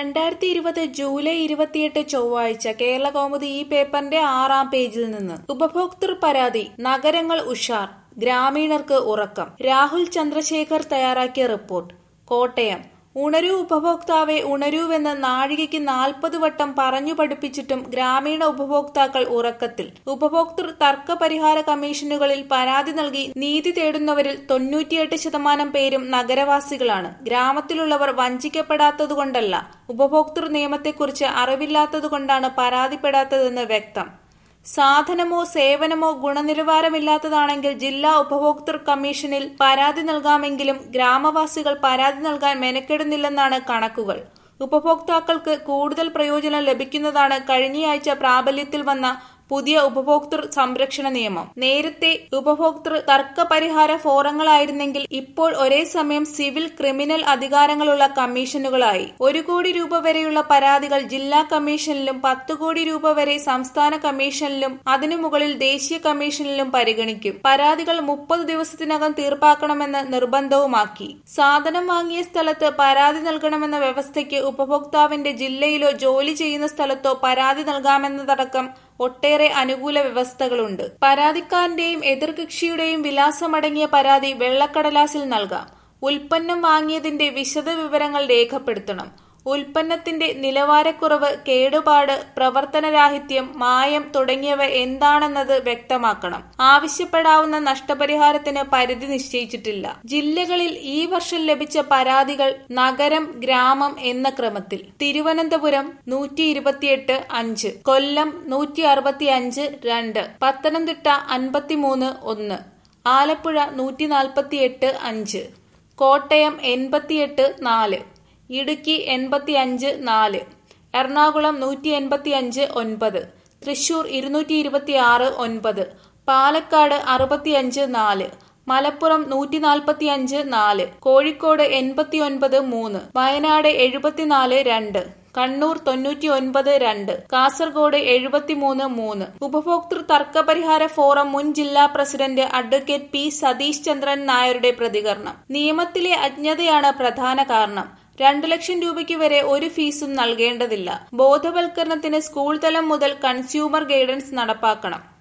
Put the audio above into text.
രണ്ടായിരത്തി ഇരുപത് ജൂലൈ ഇരുപത്തിയെട്ട് ചൊവ്വാഴ്ച കേരള കൗമുദി ഈ പേപ്പറിന്റെ ആറാം പേജിൽ നിന്ന് ഉപഭോക്തൃ പരാതി നഗരങ്ങൾ ഉഷാർ ഗ്രാമീണർക്ക് ഉറക്കം രാഹുൽ ചന്ദ്രശേഖർ തയ്യാറാക്കിയ റിപ്പോർട്ട് കോട്ടയം ഉണരൂ ഉപഭോക്താവെ ഉണരൂവെന്ന് നാഴികയ്ക്ക് നാൽപ്പത് വട്ടം പറഞ്ഞു പഠിപ്പിച്ചിട്ടും ഗ്രാമീണ ഉപഭോക്താക്കൾ ഉറക്കത്തിൽ ഉപഭോക്തൃ തർക്ക പരിഹാര കമ്മീഷനുകളിൽ പരാതി നൽകി നീതി തേടുന്നവരിൽ തൊണ്ണൂറ്റിയെട്ട് ശതമാനം പേരും നഗരവാസികളാണ് ഗ്രാമത്തിലുള്ളവർ വഞ്ചിക്കപ്പെടാത്തതുകൊണ്ടല്ല ഉപഭോക്തൃ നിയമത്തെക്കുറിച്ച് അറിവില്ലാത്തതുകൊണ്ടാണ് പരാതിപ്പെടാത്തതെന്ന് വ്യക്തം സാധനമോ സേവനമോ ഗുണനിലവാരമില്ലാത്തതാണെങ്കിൽ ജില്ലാ ഉപഭോക്തൃ കമ്മീഷനിൽ പരാതി നൽകാമെങ്കിലും ഗ്രാമവാസികൾ പരാതി നൽകാൻ മെനക്കെടുന്നില്ലെന്നാണ് കണക്കുകൾ ഉപഭോക്താക്കൾക്ക് കൂടുതൽ പ്രയോജനം ലഭിക്കുന്നതാണ് കഴിഞ്ഞയാഴ്ച പ്രാബല്യത്തിൽ വന്ന പുതിയ ഉപഭോക്തൃ സംരക്ഷണ നിയമം നേരത്തെ ഉപഭോക്തൃ തർക്ക പരിഹാര ഫോറങ്ങളായിരുന്നെങ്കിൽ ഇപ്പോൾ ഒരേ സമയം സിവിൽ ക്രിമിനൽ അധികാരങ്ങളുള്ള കമ്മീഷനുകളായി ഒരു കോടി രൂപ വരെയുള്ള പരാതികൾ ജില്ലാ കമ്മീഷനിലും പത്ത് കോടി രൂപ വരെ സംസ്ഥാന കമ്മീഷനിലും അതിനു മുകളിൽ ദേശീയ കമ്മീഷനിലും പരിഗണിക്കും പരാതികൾ മുപ്പത് ദിവസത്തിനകം തീർപ്പാക്കണമെന്ന് നിർബന്ധവുമാക്കി സാധനം വാങ്ങിയ സ്ഥലത്ത് പരാതി നൽകണമെന്ന വ്യവസ്ഥയ്ക്ക് ഉപഭോക്താവിന്റെ ജില്ലയിലോ ജോലി ചെയ്യുന്ന സ്ഥലത്തോ പരാതി നൽകാമെന്നതടക്കം ഒട്ടേറെ അനുകൂല വ്യവസ്ഥകളുണ്ട് പരാതിക്കാരന്റെയും എതിർകക്ഷിയുടെയും വിലാസമടങ്ങിയ പരാതി വെള്ളക്കടലാസിൽ നൽകാം ഉൽപ്പന്നം വാങ്ങിയതിന്റെ വിശദ വിവരങ്ങൾ രേഖപ്പെടുത്തണം ഉൽപ്പന്നത്തിന്റെ നിലവാരക്കുറവ് കേടുപാട് പ്രവർത്തനരാഹിത്യം മായം തുടങ്ങിയവ എന്താണെന്നത് വ്യക്തമാക്കണം ആവശ്യപ്പെടാവുന്ന നഷ്ടപരിഹാരത്തിന് പരിധി നിശ്ചയിച്ചിട്ടില്ല ജില്ലകളിൽ ഈ വർഷം ലഭിച്ച പരാതികൾ നഗരം ഗ്രാമം എന്ന ക്രമത്തിൽ തിരുവനന്തപുരം നൂറ്റി ഇരുപത്തിയെട്ട് അഞ്ച് കൊല്ലം നൂറ്റി അറുപത്തി അഞ്ച് രണ്ട് പത്തനംതിട്ട അൻപത്തിമൂന്ന് ഒന്ന് ആലപ്പുഴ നൂറ്റി നാൽപ്പത്തിയെട്ട് അഞ്ച് കോട്ടയം എൺപത്തിയെട്ട് നാല് ഇടുക്കി എൺപത്തി അഞ്ച് നാല് എറണാകുളം നൂറ്റി എൺപത്തി അഞ്ച് ഒൻപത് തൃശൂർ ഇരുന്നൂറ്റി ഇരുപത്തി ആറ് ഒൻപത് പാലക്കാട് അറുപത്തിയഞ്ച് നാല് മലപ്പുറം നൂറ്റി നാൽപ്പത്തി അഞ്ച് നാല് കോഴിക്കോട് എൺപത്തി ഒൻപത് മൂന്ന് വയനാട് എഴുപത്തിനാല് രണ്ട് കണ്ണൂർ തൊണ്ണൂറ്റി ഒൻപത് രണ്ട് കാസർഗോഡ് എഴുപത്തിമൂന്ന് മൂന്ന് ഉപഭോക്തൃ തർക്ക പരിഹാര ഫോറം മുൻ ജില്ലാ president advocate P Satheesh Chandran നായരുടെ പ്രതികരണം നിയമത്തിലെ അജ്ഞതയാണ് പ്രധാന കാരണം രണ്ടു ലക്ഷം രൂപയ്ക്ക് വരെ ഒരു ഫീസും നൽകേണ്ടതില്ല ബോധവൽക്കരണത്തിന് സ്കൂൾ തലം മുതൽ കൺസ്യൂമർ ഗൈഡൻസ് നടപ്പാക്കണം